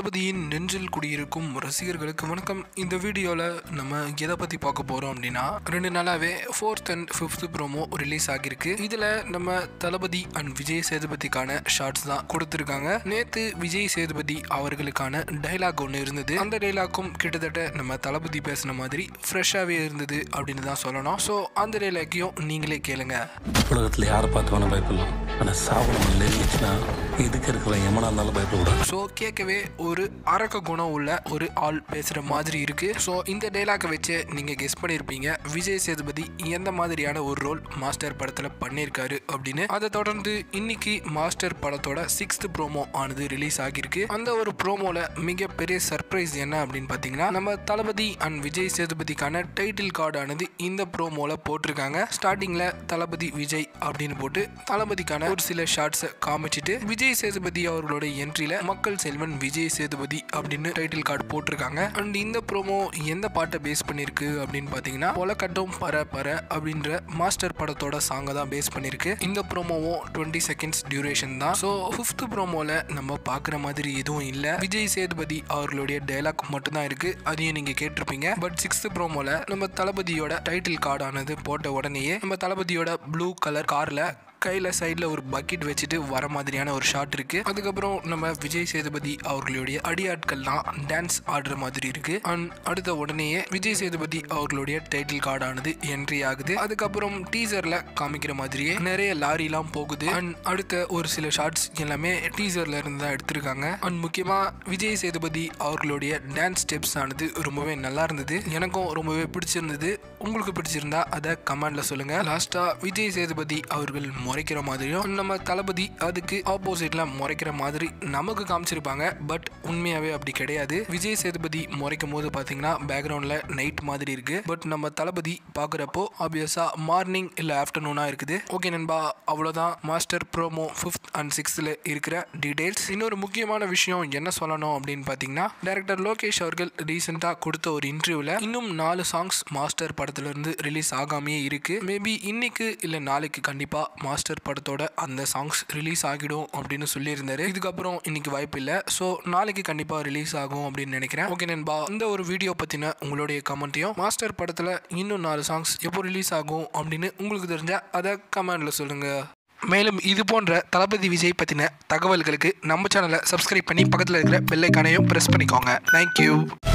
தளபதியின் நெஞ்சில் குடியிருக்கும் ரசிகர்களுக்கு வணக்கம் இந்த வீடியோவில் நம்ம எதை பற்றி பார்க்க போகிறோம் அப்படின்னா ரெண்டு நாளாகவே fourth and fifth promo release ஆகியிருக்கு இதில் நம்ம தளபதி அண்ட் விஜய் சேதுபதிக்கான ஷார்ட்ஸ் தான் கொடுத்துருக்காங்க நேற்று விஜய் சேதுபதி அவர்களுக்கான டைலாக் ஒன்று இருந்தது அந்த டைலாக்கும் கிட்டத்தட்ட நம்ம தளபதி பேசின மாதிரி ஃப்ரெஷ்ஷாகவே இருந்தது அப்படின்னு தான் சொல்லணும் ஸோ அந்த டைலாக்கையும் நீங்களே கேளுங்க உலகத்தில் யாரை பார்த்து வேணால் பயப்படலாம் ஆனால் சாப்பிட நெருங்கிச்சுன்னா இதுக்கு இருக்கிற எமனா இருந்தாலும் பயப்படக்கூடாது ஸோ கேட்கவே ஒரு அரக்க குணம் உள்ள ஒரு ஆள் பேசுகிற மாதிரி இருக்கு ஸோ இந்த டைலாக்கை வச்சு நீங்கள் கெஸ் பண்ணியிருப்பீங்க விஜய் சேதுபதி எந்த மாதிரியான ஒரு ரோல் மாஸ்டர் படத்தில் பண்ணியிருக்காரு அப்படின்னு அதை தொடர்ந்து இன்னைக்கு மாஸ்டர் படத்தோட சிக்ஸ்த் ப்ரோமோ ஆனது ரிலீஸ் ஆகியிருக்கு அந்த ஒரு ப்ரோமோல மிகப்பெரிய சர்ப்ரைஸ் என்ன அப்படின்னு பார்த்தீங்கன்னா நம்ம தளபதி அண்ட் விஜய் சேதுபதிக்கான டைட்டில் கார்டு ஆனது இந்த ப்ரோமோல போட்டிருக்காங்க ஸ்டார்டிங்ல தளபதி விஜய் அப்படின்னு போட்டு தளபதிக்கான ஒரு சில ஷார்ட்ஸை காமிச்சிட்டு விஜய் சேதுபதி அவர்களோட என்ட்ரியில மக்கள் செல்வன் விஜய் சேதுபதி அப்படின்னு டைட்டில் கார்டு போட்டிருக்காங்க அண்ட் இந்த ப்ரோமோ எந்த பாட்டை பேஸ் பண்ணிருக்கு அப்படின்னு பார்த்தீங்கன்னா பொலக்கட்டும் பர பர அப்படின்ற மாஸ்டர் படத்தோட சாங்கை தான் பேஸ் பண்ணிருக்கு இந்த ப்ரோமோவும் டுவெண்ட்டி செகண்ட்ஸ் டியூரேஷன் தான் ஸோ ஃபிஃப்த் ப்ரோமோல நம்ம பார்க்குற மாதிரி எதுவும் இல்லை விஜய் சேதுபதி அவர்களுடைய டைலாக் மட்டும்தான் இருக்கு அதையும் நீங்க கேட்டிருப்பீங்க பட் சிக்ஸ்த் ப்ரோமோல நம்ம தளபதியோட டைட்டில் கார்டானது போட்ட உடனேயே நம்ம தளபதியோட ப்ளூ கலர் கார்ல கையில் சைடில் ஒரு பக்கெட் வச்சுட்டு வர மாதிரியான ஒரு ஷாட் இருக்கு அதுக்கப்புறம் நம்ம விஜய் சேதுபதி அவர்களுடைய அடியாட்கள்லாம் டான்ஸ் ஆடுற மாதிரி இருக்கு அண்ட் அடுத்த உடனேயே விஜய் சேதுபதி அவர்களுடைய டைட்டில் கார்டானது என்ட்ரி ஆகுது அதுக்கப்புறம் டீசர்ல காமிக்கிற மாதிரியே நிறைய லாரிலாம் போகுது அண்ட் அடுத்த ஒரு சில ஷார்ட்ஸ் எல்லாமே டீசர்ல இருந்து தான் எடுத்திருக்காங்க அண்ட் முக்கியமா விஜய் சேதுபதி அவர்களுடைய டான்ஸ் ஸ்டெப்ஸ் ஆனது ரொம்பவே நல்லா இருந்தது எனக்கும் ரொம்பவே பிடிச்சிருந்தது உங்களுக்கு பிடிச்சிருந்தா அதை கமெண்ட்ல சொல்லுங்க லாஸ்டா விஜய் சேதுபதி அவர்கள் முறைக்கிற மாதிரியும் நம்ம தளபதி அதுக்கு ஆப்போசிட்ல முறைக்கிற மாதிரி நமக்கு காமிச்சிருப்பாங்க பட் உண்மையாவே அப்படி கிடையாது விஜய் சேதுபதி முறைக்கும் போது பாத்தீங்கன்னா பேக்ரவுண்ட்ல நைட் மாதிரி இருக்கு பட் நம்ம தளபதி பாக்குறப்போ ஆப்வியஸா மார்னிங் இல்ல ஆஃப்டர்நூனா இருக்குது ஓகே நண்பா அவ்வளவுதான் மாஸ்டர் ப்ரோமோ ஃபிஃப்த் அண்ட் சிக்ஸ்த்ல இருக்கிற டீடைல்ஸ் இன்னொரு முக்கியமான விஷயம் என்ன சொல்லணும் அப்படின்னு பாத்தீங்கன்னா டைரக்டர் லோகேஷ் அவர்கள் ரீசெண்டா கொடுத்த ஒரு இன்டர்வியூல இன்னும் நாலு சாங்ஸ் மாஸ்டர் படத்துல இருந்து ரிலீஸ் ஆகாமையே இருக்கு மேபி இன்னைக்கு இல்ல நாளைக்கு கண்டிப்பா மாஸ்டர் படத்தோட அந்த சாங்ஸ் ரிலீஸ் ஆகிடும் அப்படின்னு சொல்லியிருந்தாரு இதுக்கப்புறம் இன்னைக்கு வாய்ப்பு இல்லை ஸோ நாளைக்கு கண்டிப்பா ரிலீஸ் ஆகும் அப்படின்னு நினைக்கிறேன் ஓகே நண்பா இந்த ஒரு வீடியோ பத்தின உங்களுடைய கமெண்ட்டையும் மாஸ்டர் படத்துல இன்னும் நாலு சாங்ஸ் எப்போ ரிலீஸ் ஆகும் அப்படின்னு உங்களுக்கு தெரிஞ்சா அதை கமெண்ட்ல சொல்லுங்க மேலும் இது போன்ற தளபதி விஜய் பற்றின தகவல்களுக்கு நம்ம சேனலை சப்ஸ்கிரைப் பண்ணி பக்கத்தில் இருக்கிற பெல்லைக்கானையும் ப்ரெஸ் பண்ணிக்கோங்க தேங்க்யூ